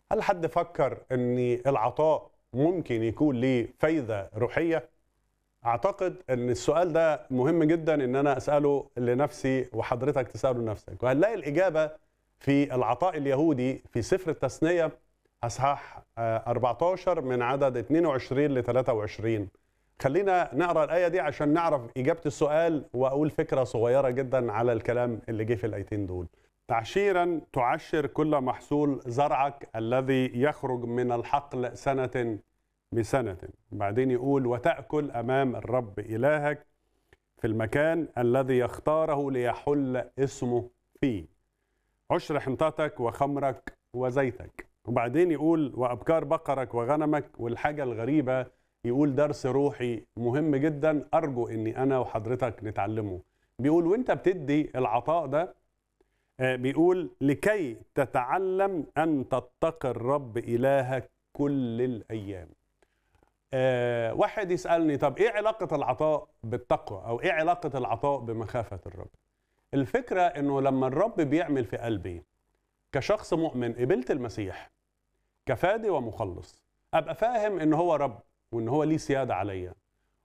هل حد فكر ان العطاء ممكن يكون ليه فايده روحيه اعتقد ان السؤال ده مهم جدا ان انا اساله لنفسي وحضرتك تساله لنفسك وهنلاقي الاجابه في العطاء اليهودي في سفر التثنيه اصحاح آه، 14 من عدد 22 ل 23 خلينا نقرا الايه دي عشان نعرف اجابه السؤال واقول فكره صغيره جدا على الكلام اللي جه في الايتين دول تعشيرا تعشر كل محصول زرعك الذي يخرج من الحقل سنه بسنه بعدين يقول وتاكل امام الرب الهك في المكان الذي يختاره ليحل اسمه فيه عشر حنطتك وخمرك وزيتك وبعدين يقول وابكار بقرك وغنمك والحاجه الغريبه يقول درس روحي مهم جدا ارجو اني انا وحضرتك نتعلمه بيقول وانت بتدي العطاء ده آه، بيقول لكي تتعلم ان تتقي الرب الهك كل الايام آه، واحد يسالني طب ايه علاقه العطاء بالتقوى او ايه علاقه العطاء بمخافه الرب الفكره انه لما الرب بيعمل في قلبي كشخص مؤمن قبلت المسيح كفادي ومخلص ابقى فاهم ان هو رب وان هو ليه سياده عليا